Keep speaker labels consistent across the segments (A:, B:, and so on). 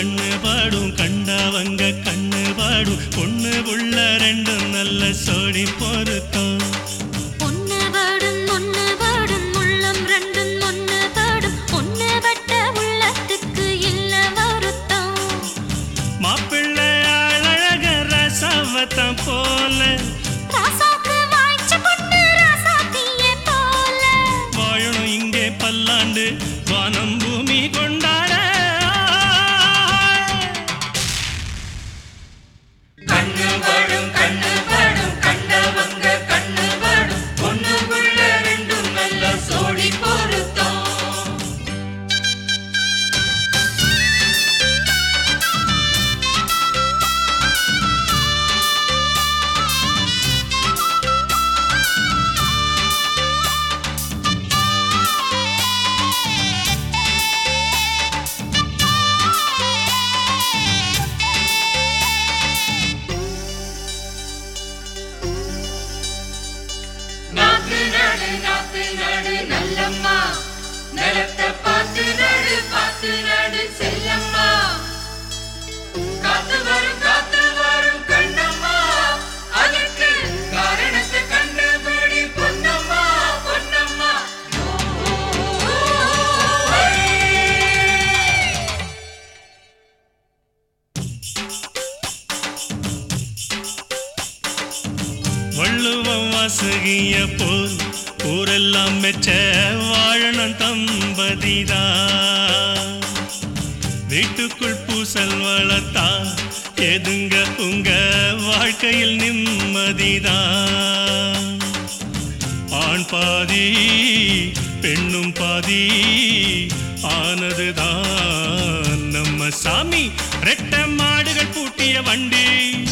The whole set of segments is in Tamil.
A: கண்ணு பாடும் கண்டவங்க கண்ணு பாடும் பொண்ணு உள்ள ரெண்டும் நல்ல சோடி பொருத்தம்
B: ஒன்னு பாடும் ஒன்னு பாடும் உள்ளம் ரெண்டும் ஒன்னு பாடும் ஒன்னு பட்ட உள்ளத்துக்கு இல்ல வருத்தம்
A: மாப்பிள்ளை அழக ரசவத்தம் போல
B: ராசாக்கு வாய்ச்ச பொண்ணு ராசாத்தியே போல
A: வாழணும் இங்கே பல்லாண்டு வானம் பூமி கொண்டாட
C: கண்ணு படும் கண்ணு படும் கண்டவங்க கண்ணு படும் பொண்ணுக்குள்ள ரெண்டும் நல்ல சோடி பொருத்தம் நாத்து நடு நாத்து நடு நல்லம்மா நிலத்தை பார்த்து நடு பார்த்து நடு செல்லம்மா காத்து வரும் காத்து வரும் கண்ணம்மா அதற்கு காரணத்தை கண்டுபிடி பொன்னம்மா பொன்னம்மா
A: வள்ளுவம் வாசகிய போல் ஊரெல்லாம் மெச்ச வாழணும் தம்பதிதா வீட்டுக்குள் பூசல் வளர்த்தா எதுங்க உங்க வாழ்க்கையில் நிம்மதிதா ஆண் பாதி பெண்ணும் பாதி ஆனதுதான் நம்ம சாமி ரெட்ட மாடுகள் பூட்டிய வண்டி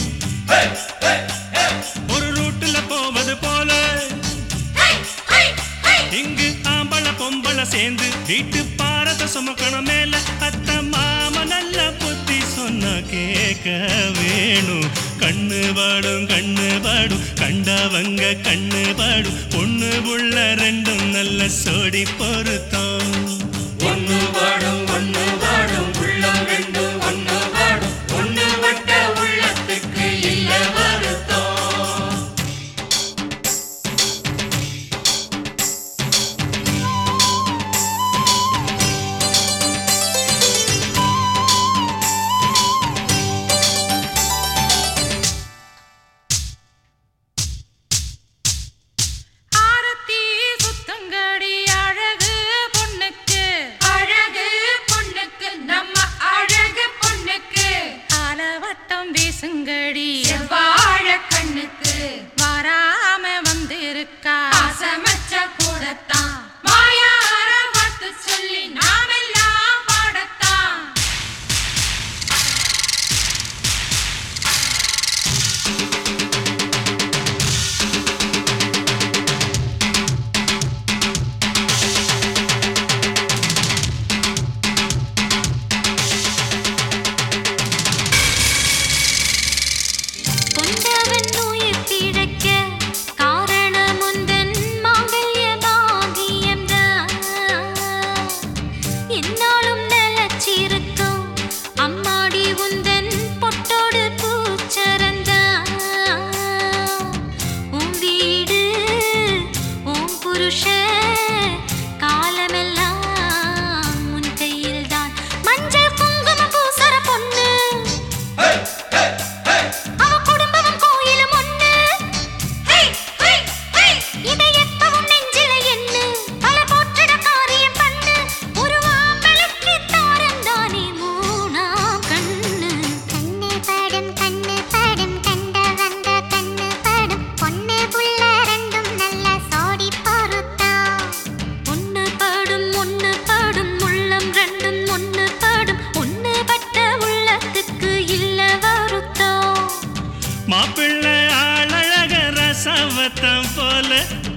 A: ஒரு ரூட்டுல போவது போல இங்கு ஆம்பள பொம்பள சேர்ந்து வீட்டு பாரத சுமக்கணும் மேல அத்த மாம நல்ல புத்தி சொன்னா கேட்க வேணும் கண்ணு பாடும் கண்ணு பாடும் கண்டவங்க கண்ணு பாடும் பொண்ணு உள்ள ரெண்டும் நல்ல சோடி பொருத்தம்
C: ஒண்ணு பாடும் ஒண்ணு பாடும் உள்ளம் ரெண்டு ஒண்ணு பாடும் ஒண்ணு வட்ட உள்ளத்துக்கு இல்ல வருத்தம்
D: ஆரத்தி சுத்தங்கடி அழகு பொண்ணுக்கு அழகு பொண்ணுக்கு நம்ம அழகு பொண்ணுக்கு ஆலவட்டம் வீசுங்கடி செவ்வாழ கண்ணுக்கு வராம வந்திருக்கா ஆசமச்ச கூடத்தான் மாயார வார்த்தை சொல்லி நாமெல்லாம் பாடத்தான்
B: கொண்டவன் உயிர் பிழைக்க காரணம் உந்தன் மாங்கல்ய பாகியம்தான் என்னாலும் நிலச்சிருக்கும் அம்மாடி உந்தன் பொட்டோடு பூச்சரந்தான் உன் வீடு உன் புருஷன் காலமெல்லாம் உன் கையில்தான் மஞ்சள் குங்குமம் பூசற பொண்ணு அவ குடும்பமும் கோயிலும் ஒண்ணு இதை எப்பவும் நெஞ்சில எண்ணு பல போற்றிட காரியம் பண்ணு ஒரு மாம்பழக்கு தாரந்தானே மூணாம் கண்ணு
E: கண்ணு படும் கண்ணு படும் கண்ட வந்த கண்ணு படும் பொண்ணு புள்ள ரெண்டும் நல்ல சோடி பொருத்தம்
B: ஒண்ணு படும் ஒண்ணு படும் உள்ளம் ரெண்டும் ஒண்ணு படும் ஒண்ணு பட்ட உள்ளத்துக்கு இல்ல வருத்தம்
A: மாப்பிள்ளை ஆளழக ரசவத்தம் போல